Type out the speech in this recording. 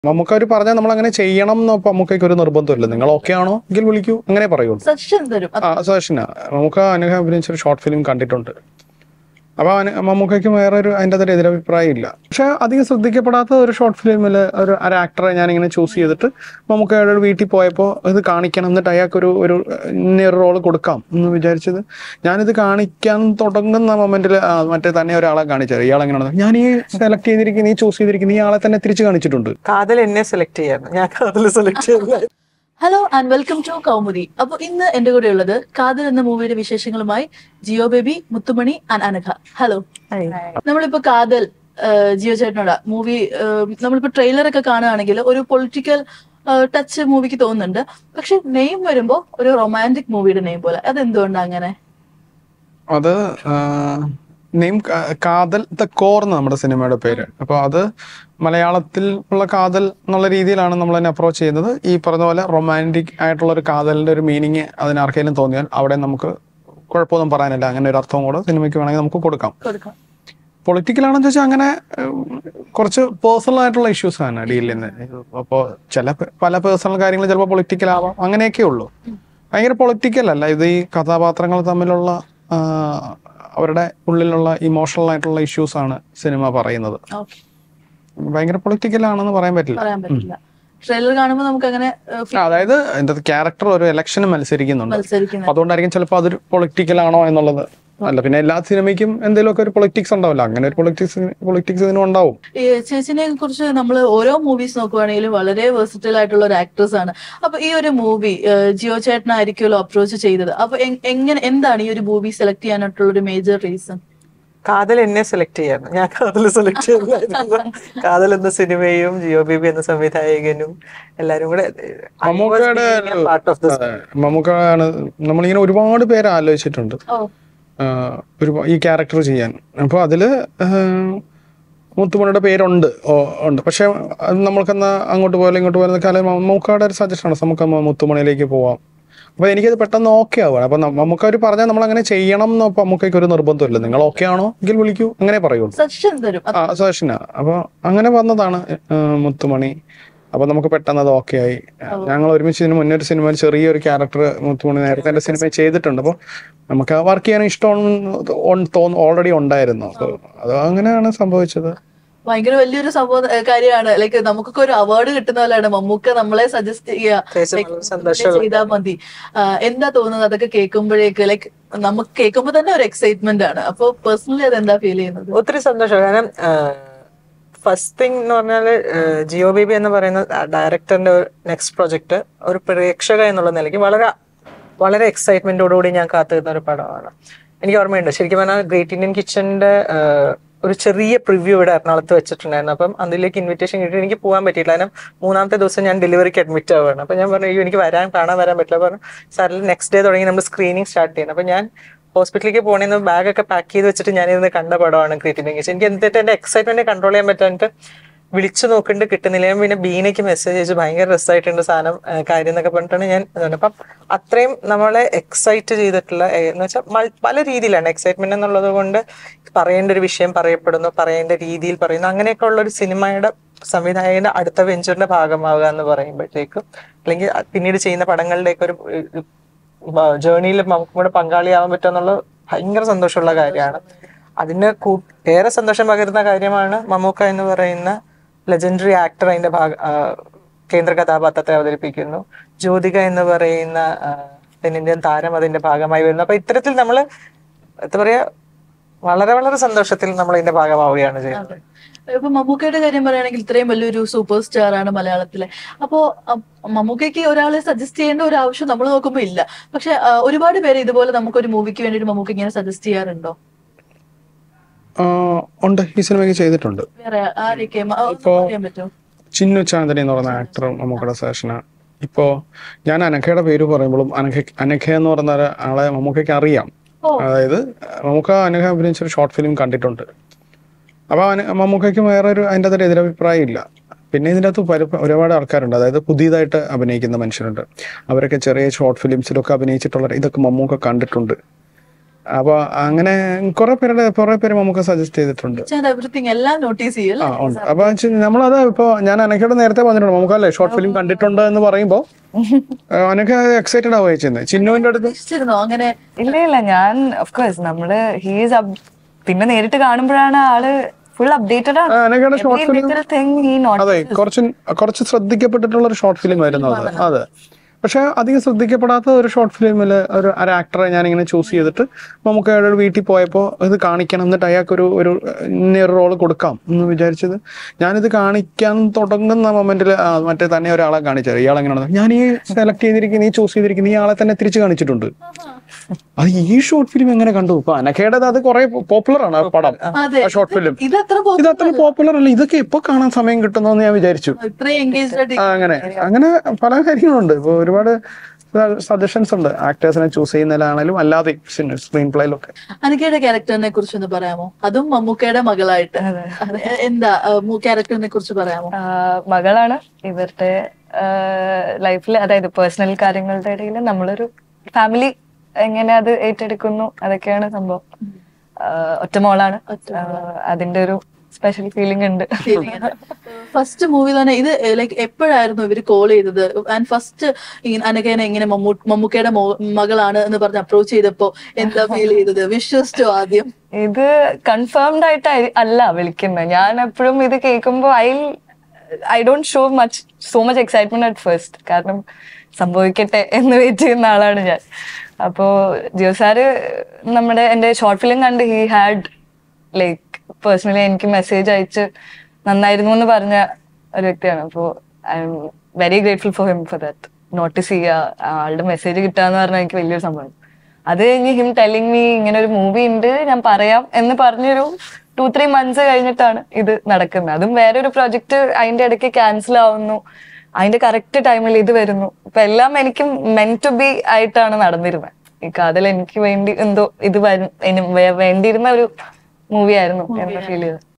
നമുക്ക് അവർ പറഞ്ഞാൽ നമ്മൾ അങ്ങനെ ചെയ്യണം എന്ന് നമുക്കൊക്കെ ഒരു നിർബന്ധമില്ല നിങ്ങൾ ഓക്കെ ആണോ എങ്കിൽ വിളിക്കൂ അങ്ങനെ പറയുള്ളൂ സജഷൻ തരും ആ സജഷനാ നമുക്ക് അനുഭവം അഭിനയിച്ച ഒരു ഷോർട്ട് ഫിലിം കണ്ടിട്ടുണ്ട് അപ്പൊ അവന് മമ്മൂക്കയ്ക്ക് വേറെ ഒരു അതിൻ്റെ അകത്തൊരു എതിരഭിപ്രായം ഇല്ല പക്ഷെ അധികം ശ്രദ്ധിക്കപ്പെടാത്ത ഒരു ഷോർട്ട് ഫിലിമിൽ ഒരു ഒരു ആക്ടറെ ഞാനിങ്ങനെ ചൂസ് ചെയ്തിട്ട് മമ്മൂക്കയുടെ ഒരു വീട്ടിൽ പോയപ്പോൾ ഇത് കാണിക്കണം എന്നിട്ട് അയാൾക്ക് ഒരു ഒരു ഇന്നൊരു റോള് കൊടുക്കാം എന്ന് വിചാരിച്ചത് ഞാനിത് കാണിക്കാൻ തുടങ്ങുന്ന മൊമെന്റിൽ മറ്റേ തന്നെ ഒരാളെ കാണിച്ചത് ഇയാൾ എങ്ങനെയാണ് ഞാൻ ഈ സെലക്ട് ചെയ്തിരിക്കുന്ന ഈ ചൂസ് ചെയ്തിരിക്കുന്ന ഈ ആളെ തന്നെ തിരിച്ച് കാണിച്ചിട്ടുണ്ട് കാതൽ എന്നെ സെലക്ട് ചെയ്യായിരുന്നു ഞാൻ കാതൽ സെലക്ട് ചെയ്തില്ല hello and welcome to Kaumudi അപ്പൊ ഇന്ന് എന്റെ കൂടെ ഉള്ളത് കാതൽ എന്ന മൂവിയുടെ വിശേഷങ്ങളുമായി ജിയോ ബേബി മുത്തുമണി ആൻഡ് അനഘ ഹലോ നമ്മളിപ്പോ കാതൽ ആ, ജിയോ ചേട്ടനോടാ മൂവി നമ്മളിപ്പോ ട്രെയിലർ ഒക്കെ കാണുകയാണെങ്കിൽ ഒരു പൊളിറ്റിക്കൽ ടച്ച് മൂവിക്ക് തോന്നുന്നുണ്ട് പക്ഷെ നെയിം വരുമ്പോ ഒരു റൊമാൻറ്റിക് മൂവിയുടെ നെയിം പോലെ അതെന്തുകൊണ്ടാ അങ്ങനെ അത് നെയിം കാതൽ ദ കോർ എന്ന് നമ്മുടെ സിനിമയുടെ പേര് അപ്പോൾ അത് മലയാളത്തിൽ ഉള്ള കാതൽ എന്നുള്ള രീതിയിലാണ് നമ്മൾ അതിനെ അപ്രോച്ച് ചെയ്യുന്നത് ഈ പറഞ്ഞ പോലെ റൊമാൻറ്റിക് ആയിട്ടുള്ള ഒരു കാതലിന്റെ ഒരു മീനിങ് അതിന് ആർക്കെങ്കിലും തോന്നിയാൽ അവിടെ നമുക്ക് കുഴപ്പമൊന്നും പറയാനില്ല അങ്ങനെ ഒരു അർത്ഥവും കൂടെ സിനിമയ്ക്ക് വേണമെങ്കിൽ നമുക്ക് കൊടുക്കാം കൊടുക്കാം പൊളിറ്റിക്കൽ ആണെന്ന് വെച്ചാൽ അങ്ങനെ ഉം, കുറച്ച് പേഴ്സണൽ ആയിട്ടുള്ള ഇഷ്യൂസ് ആണ് ഡീൽ ചെയ്യുന്നത് അപ്പോൾ ചില പ- പല പേഴ്സണൽ കാര്യങ്ങൾ ചിലപ്പോൾ പൊളിറ്റിക്കൽ ആവാം അങ്ങനെയൊക്കെ ഉള്ളൂ ഭയങ്കര പൊളിറ്റിക്കൽ അല്ല ഇത് ഈ കഥാപാത്രങ്ങൾ തമ്മിലുള്ള ആ, അവരുടെ ഉള്ളിലുള്ള ഇമോഷണൽ ആയിട്ടുള്ള ഇഷ്യൂസ് ആണ് സിനിമ പറയുന്നത് ഓക്കെ ഭയങ്കര പൊളിറ്റിക്കൽ ആണെന്ന് പറയാൻ പറ്റില്ല പറയാൻ പറ്റില്ല ട്രെയിലർ കാണുമ്പോൾ നമുക്ക് അങ്ങനെ ആ, അതായത് എൻ്റെ ക്യാരക്ടർ ഒരു ഇലക്ഷന് മത്സരിക്കുന്നുണ്ട് മത്സരിക്കുന്നത് അതുകൊണ്ടായിരിക്കും ചിലപ്പോൾ അതൊരു പൊളിറ്റിക്കൽ ആണോ എന്നുള്ളത് അല്ല പിന്നെ എല്ലാ സിനിമയ്ക്കും എന്തെങ്കിലുമൊക്കെ ഒരു പൊളിറ്റിക്സ് ഉണ്ടാവില്ല അങ്ങനെ ഒരു പൊളിറ്റിക്സ് പൊളിറ്റിക്സ് ഇതിനും ഉണ്ടാവും ഈ ചേച്ചിനെ കുറിച്ച് നമ്മൾ ഓരോ മൂവീസ് നോക്കുവാണെങ്കിലും വളരെ വെർസിറ്റൽ ആയിട്ടുള്ള ഒരു ആക്ട്രസ് ആണ് അപ്പൊ ഈ ഒരു മൂവി ജിയോ ചേട്ടനായിരിക്കുമല്ലോ അപ്രോച്ച് ചെയ്തത് അപ്പൊ എങ്- എങ്ങനെ എന്താണ് ഈ ഒരു മൂവി സെലക്ട് ചെയ്യാനായിട്ടുള്ള ഒരു മേജർ റീസൺ കാതൽ എന്നെ സെലക്ട് ചെയ്യായിരുന്നു ഞാൻ കാതൽ സെലക്ട് ചെയ്തില്ലായിരുന്നു കാതൽ എന്ന സിനിമയും ജിയോ ബേബി എന്ന സംവിധായകനും എല്ലാരും കൂടെ മമ്മൂക്കയുടെ പാർട്ട് ഓഫ് ദ മമ്മൂക്കാണ് നമ്മളിങ്ങനെ ഒരുപാട് പേര് ആലോചിച്ചിട്ടുണ്ട് ഓ ആഹ് ഒരു ഈ ക്യാരക്ടർ ചെയ്യാൻ അപ്പോൾ അതിൽ മുത്തുമണിയുടെ പേരുണ്ട് ഓ ഉണ്ട് പക്ഷെ അത് നമ്മൾക്കെന്നാ അങ്ങോട്ട് പോയാലും ഇങ്ങോട്ട് പോയാലും കാലം മമ്മൂക്കയുടെ ഒരു സജഷനാണ് നമുക്ക് മ- മുത്തുമണിയിലേക്ക് പോവാം അപ്പോൾ എനിക്കത് പെട്ടെന്ന് ഓക്കെ ആവുകയാണ് അപ്പം നമുക്ക് അവർ പറഞ്ഞാൽ നമ്മൾ അങ്ങനെ ചെയ്യണം എന്ന് മമ്മൂക്കയ്ക്ക് ഒരു നിർബന്ധമില്ല നിങ്ങൾ ഓക്കെ ആണോ എങ്കിൽ വിളിക്കൂ അങ്ങനെ പറയുള്ളൂ സജഷൻ തരും ആ സജഷനാ അപ്പോൾ അങ്ങനെ വന്നതാണ് ആഹ് മുത്തുമണി അപ്പോൾ നമുക്ക് പെട്ടെന്ന് അത് ഓക്കെ ആയി ഞങ്ങൾ ഒരുമിച്ച് ഇതിന് മുന്നേ ഒരു സിനിമയിൽ ചെറിയൊരു ക്യാരക്ടർ മുത്തുമണി നേരത്തെ എൻ്റെ സിനിമയിൽ ചെയ്തിട്ടുണ്ട് അപ്പോൾ നമുക്ക് വർക്ക് ചെയ്യാൻ ഇഷ്ടം തോന്നു ഓൾറെഡി ഉണ്ടായിരുന്നു അപ്പോൾ അത് അങ്ങനെയാണ് സംഭവിച്ചത് ഭയങ്കര വലിയൊരു സംഭവം ഏ, കാര്യമാണ് ലൈക്ക് നമുക്കൊക്കെ ഒരു അവാർഡ് കിട്ടുന്ന പോലെയാണ് മമ്മൂക്ക നമ്മളെ സജസ്റ്റ് പ്രത്യേകിച്ച് ചെയ്യുക വളരെ സന്തോഷമുള്ള ചെയ്താൽ മതി ആ, എന്താ തോന്നുന്നത് അതൊക്കെ കേൾക്കുമ്പോഴേക്ക് ലൈക്ക് നമുക്ക് കേൾക്കുമ്പോൾ തന്നെ ഒരു എക്സൈറ്റ്മെന്റ് ആണ് അപ്പൊ പേഴ്സണലി അത് എന്താ ഫീൽ ചെയ്യുന്നത് ഒത്തിരി സന്തോഷം കാരണം ഫസ്റ്റ് തിങ് എന്ന് പറഞ്ഞാല് ആഹ് ജിയോ ബേബി എന്ന് പറയുന്ന ഡയറക്ടറിന്റെ നെക്സ്റ്റ് പ്രൊജക്ട് ഒരു പ്രേക്ഷക എന്നുള്ള നിലയ്ക്ക് വളരെ വളരെ എക്സൈറ്റ്മെന്റോടുകൂടി ഞാൻ കാത്തിരുന്ന ഒരു പടമാണ് എനിക്ക് ഓർമ്മയുണ്ട് ശരിക്കും പറഞ്ഞാൽ ഗ്രേറ്റ് ഇന്ത്യൻ കിച്ചന്റെ ഒരു ചെറിയ പ്രിവ്യൂ ഇവിടെ എറണാകുളത്ത് വെച്ചിട്ടുണ്ടായിരുന്നു അപ്പം അതിലേക്ക് ഇൻവിറ്റേഷൻ കിട്ടി എനിക്ക് പോകാൻ പറ്റിയില്ല കാരണം മൂന്നാമത്തെ ദിവസം ഞാൻ ഡെലിവറിക്ക് അഡ്മിറ്റ് ആവുകയാണ് അപ്പം ഞാൻ പറഞ്ഞു "അയ്യോ, എനിക്ക് വരാൻ കാണാൻ വരാൻ പറ്റില്ല പറഞ്ഞു സാറിൽ നെക്സ്റ്റ് ഡേ തുടങ്ങി നമ്മൾ സ്ക്രീനിങ് സ്റ്റാർട്ട് ചെയ്യുന്നത് അപ്പം ഞാൻ ഹോസ്പിറ്റലിലേക്ക് പോകണമെന്ന് ബാഗൊക്കെ പാക്ക് ചെയ്ത് വെച്ചിട്ട് ഞാനിരുന്ന് കണ്ട പടമാണ് ക്രിയേറ്റ് ഇന്ത്യൻ കിച്ചൻ എനിക്ക് എന്നിട്ട് എന്റെ എക്സൈറ്റ്മെന്റ് കൺട്രോൾ ചെയ്യാൻ പറ്റാഞ്ഞിട്ട് വിളിച്ചു നോക്കിണ്ട് കിട്ടുന്നില്ല ഞാൻ പിന്നെ ബീനയ്ക്ക് മെസ്സേജ് അയച്ചു ഭയങ്കര രസമായിട്ടുണ്ട് സാധനം ആ, കാര്യം എന്നൊക്കെ പറഞ്ഞിട്ടാണ് ഞാൻ ഇതുണ്ട്. അപ്പം അത്രയും നമ്മളെ എക്സൈറ്റ് ചെയ്തിട്ടുള്ള ഏ, എന്ന് വെച്ചാൽ മൾ- പല രീതിയിലാണ് എക്സൈറ്റ്മെന്റ് എന്നുള്ളത് കൊണ്ട് പറയേണ്ട ഒരു വിഷയം പറയപ്പെടുന്നു പറയേണ്ട രീതിയിൽ പറയുന്നു അങ്ങനെയൊക്കെ ഉള്ള ഒരു സിനിമയുടെ സംവിധായകന്റെ അടുത്ത വെഞ്ചറിന്റെ ഭാഗമാവുക എന്ന് പറയുമ്പോഴത്തേക്കും അല്ലെങ്കിൽ അ- പിന്നീട് ചെയ്യുന്ന പടങ്ങളുടെയൊക്കെ ഒരു ഒരു ജേർണിയിൽ നമുക്കും കൂടെ പങ്കാളിയാവാൻ പറ്റുക എന്നുള്ളത് ഭയങ്കര സന്തോഷമുള്ള കാര്യമാണ് അതിന് കൂ- ഏറെ സന്തോഷം പകരുന്ന കാര്യമാണ് മമ്മൂക്ക എന്ന് പറയുന്ന ലെജൻഡറി ആക്ടർ അതിന്റെ ഭാഗ ആ, കേന്ദ്ര കഥാപാത്രത്തെ അവതരിപ്പിക്കുന്നു ജ്യോതിക എന്ന് പറയുന്ന ആ, തെന്നിന്ത്യൻ താരം അതിന്റെ ഭാഗമായി വരുന്നു അപ്പൊ ഇത്തരത്തിൽ നമ്മൾ എന്താ പറയാ വളരെ വളരെ സന്തോഷത്തിൽ നമ്മൾ ഇതിന്റെ ഭാഗമാവുകയാണ് ചെയ്യുന്നത് ഇപ്പൊ മമ്മൂക്കയുടെ കാര്യം പറയുകയാണെങ്കിൽ ഇത്രയും വലിയൊരു സൂപ്പർ സ്റ്റാർ ആണ് മലയാളത്തിലെ അപ്പോ അം- മമ്മൂക്കയ്ക്ക് ഒരാളെ സജസ്റ്റ് ചെയ്യേണ്ട ഒരു ആവശ്യം നമ്മൾ നോക്കുമ്പോ ഇല്ല പക്ഷെ ആ, ഒരുപാട് പേര് ഇതുപോലെ നമുക്കൊരു മൂവിക്ക് വേണ്ടിയിട്ട് മമ്മൂക്ക ഇങ്ങനെ സജസ്റ്റ് ചെയ്യാറുണ്ടോ ആഹ് ഉണ്ട് ഈ സിനിമയ്ക്ക് ചെയ്തിട്ടുണ്ട് വേറെ ആരെയൊക്കെ മ- ഒന്ന് ഇപ്പോ- പറയാൻ പറ്റുമോ ചിന്നു ചാന്ദനി എന്ന് പറയുന്ന ആക്ടർ മമ്മൂക്കയുടെ സജഷനാണ് ഇപ്പോൾ ഞാൻ അനഘയുടെ പേര് പറയുമ്പോഴും അനഘ അനഘ എന്ന് പറയുന്ന ഒരാളെ മമ്മൂക്കയ്ക്ക് അറിയാം ഓ. അതായത് മമ്മൂക്ക അനഘ അഭിനയിച്ച ഒരു ഷോർട്ട് ഫിലിം കണ്ടിട്ടുണ്ട് അപ്പോൾ അന മമ്മൂക്കയ്ക്ക് വേറെ ഒരു അതിൻ്റെ അകത്തൊരു എതിരഭിപ്രായം ഇല്ല പിന്നെ ഇതിൻ്റെ അകത്ത് പല ഒരുപാട് ആൾക്കാരുണ്ട് അതായത് പുതിയതായിട്ട് അഭിനയിക്കുന്ന മനുഷ്യരുണ്ട് അവരൊക്കെ ചെറിയ ഷോർട്ട് ഫിലിംസിലൊക്കെ അഭിനയിച്ചിട്ടുള്ള ഇതൊക്കെ മമ്മൂക്ക കണ്ടിട്ടുണ്ട് അപ്പൊ അങ്ങനെ കുറെ പേരുടെ കുറെ പേര് നമുക്ക് സജസ്റ്റ് ചെയ്തിട്ടുണ്ട് എവറിത്തിങ് എല്ലാം നോട്ടീസ് ചെയ്യും ആ അല്ലേ ഉണ്ട് അപ്പൊ വെച്ച് നമ്മളത് ഇപ്പൊ ഞാൻ അനക്കയോട് നേരത്തെ പറഞ്ഞിട്ടുണ്ട് നമുക്കല്ലേ ഷോർട്ട് ഫിലിം കണ്ടിട്ടുണ്ട് എന്ന് പറയുമ്പോ അനക്ക എക്സൈറ്റഡ് ആവുക ചെയ്യുന്നത് ചിന്നുവിന്റെ അടുത്ത് പ്രതീക്ഷിച്ചിരുന്നോ അങ്ങനെ ഇല്ല ഇല്ല ഞാൻ ഓഫ് കോഴ്സ് നമ്മള് ഹീസ് പിന്നെ നേരിട്ട് കാണുമ്പോഴാണ് ആള് ഫുൾ അപ്ഡേറ്റഡ് ആണ് ആ, അനക്കയുടെ short film think he not അതെ കുറച്ച് കുറച്ച് ശ്രദ്ധിക്കപ്പെട്ടിട്ടുള്ള ഒരു ഷോർട്ട് ഫിലിം ആയിരുന്നു അത് അതെ പക്ഷെ അധികം ശ്രദ്ധിക്കപ്പെടാത്ത ഒരു ഷോർട്ട് ഫിലിമിൽ ഒരു ഒരു ആക്ടറെ ഞാൻ ഇങ്ങനെ ചൂസ് ചെയ്തിട്ട് നമുക്ക് അയാളുടെ വീട്ടിൽ പോയപ്പോൾ ഇത് കാണിക്കണം എന്നിട്ട് അയാൾക്ക് ഒരു ഒരു ഇന്ന ഒരു റോള് കൊടുക്കാം എന്ന് വിചാരിച്ചത് ഞാനിത് കാണിക്കാൻ തുടങ്ങുന്ന മൊമെന്റിൽ മറ്റേ തന്നെ ഒരാളെ കാണിച്ചത് ഇയാൾ എങ്ങനെയാണ് ഞാൻ ഈ സെലക്ട് ചെയ്തിരിക്കുന്ന ഈ ചൂസ് ചെയ്തിരിക്കുന്ന ഈ ആളെ തന്നെ തിരിച്ചു കാണിച്ചിട്ടുണ്ട് അത് ഈ ഷോർട്ട് ഫിലിം എങ്ങനെ കണ്ടു ഇപ്പൊ അനക്കേടത് അത് കുറെ പോപ്പുലർ ആണ് ആ പടം അതെ ഷോർട്ട് ഫിലിം ഇത് അത്ര ഇത് അത്ര പോപ്പുലർ അല്ല ഇതൊക്കെ എപ്പോ കാണാൻ സമയം കിട്ടുന്നതെന്ന് ഞാൻ വിചാരിച്ചു ഇത്രയും എൻഗേജ്ഡ് ആയിട്ട് ആ, അങ്ങനെ അങ്ങനെ പല കാര്യങ്ങളുണ്ട് ഇപ്പൊ ഒരുപാട് സജഷൻസ് ഉണ്ട് ആക്ടേഴ്സിനെ ചൂസ് ചെയ്യുന്നതിലാണെങ്കിലും അല്ലാതെ സ്ക്രീൻ പ്ലേയിലൊക്കെ അനക്കയുടെ ക്യാരക്ടറിനെ കുറിച്ച് ഒന്ന് പറയാമോ അതും മമ്മൂക്കയുടെ മകളായിട്ട് അതെ, എന്താ ക്യാരക്ടറിനെ കുറിച്ച് പറയാമോ മകളാണ് ഇവരുടെ ലൈഫിൽ അതായത് പേഴ്സണൽ കാര്യങ്ങളുടെ ഇടയിൽ നമ്മളൊരു ഫാമിലി എങ്ങനെ അത് ഏറ്റെടുക്കുന്നു അതൊക്കെയാണ് സംഭവം ആഹ് ഒറ്റ മോളാണ് ആഹ് അതിന്റെ ഒരു സ്പെഷ്യൽ ഫീലിംഗ് ഉണ്ട് ഫസ്റ്റ് മൂവി തന്നെ ഇത് ലൈക്ക് എപ്പോഴായിരുന്നു ഇവര് കോൾ ചെയ്തത് ആൻഡ് ഫസ്റ്റ് അനകേനെ ഇങ്ങനെ മമ്മൂ മമ്മൂക്കയുടെ മോ- മകളാണ് എന്ന് പറഞ്ഞ് അപ്രോച്ച് ചെയ്തപ്പോ എന്താ ഫീൽ ചെയ്തത് വിശ്വസിച്ചോ ആദ്യം ഇത് കൺഫേംഡ് ആയിട്ട് അയി- അല്ല വിളിക്കുന്നത് ഞാൻ എപ്പോഴും ഇത് കേൾക്കുമ്പോൾ I I don't show much so much excitement at first കാരണം സംഭവിക്കട്ടെ എന്ന് വെയിറ്റ് ചെയ്യുന്ന ആളാണ് ഞാൻ അപ്പോ ജിയോ സാറ് നമ്മുടെ എന്റെ ഷോർട്ട് ഫിലിം കണ്ട് ഹി ഹാഡ് ലൈക്ക് പേഴ്സണലി എനിക്ക് മെസ്സേജ് അയച്ച് നന്നായിരുന്നു എന്ന് പറഞ്ഞ ഒരു വ്യക്തിയാണ് അപ്പോൾ I am very grateful for him for that notice ചെയ്യുക ആളുടെ മെസ്സേജ് കിട്ടുക എന്ന് പറഞ്ഞാൽ എനിക്ക് വലിയൊരു സംഭവം അത് കഴിഞ്ഞ് ഹിം ടെല്ലിങ് മീ ഇങ്ങനെ ഒരു മൂവി ഉണ്ട് ഞാൻ പറയാം എന്ന് പറഞ്ഞൊരു ടു ത്രീ മന്ത്സ് കഴിഞ്ഞിട്ടാണ് ഇത് നടക്കുന്നത് അതും വേറൊരു പ്രൊജക്ട് അതിന്റെ ഇടയ്ക്ക് ക്യാൻസൽ ആവുന്നു അതിന്റെ കറക്റ്റ് ടൈമിൽ ഇത് വരുന്നു ഇപ്പൊ എല്ലാം എനിക്ക് മെൻ ടു ബി ആയിട്ടാണ് നടന്നിരുന്നത് ഈ കാതൽ എനിക്ക് വേണ്ടി എന്തോ ഇത് വരും ഇനി വേ- വേണ്ടിയിരുന്ന ഒരു മൂവി ആയിരുന്നു എന്ന് ഫീൽ ചെയ്തത്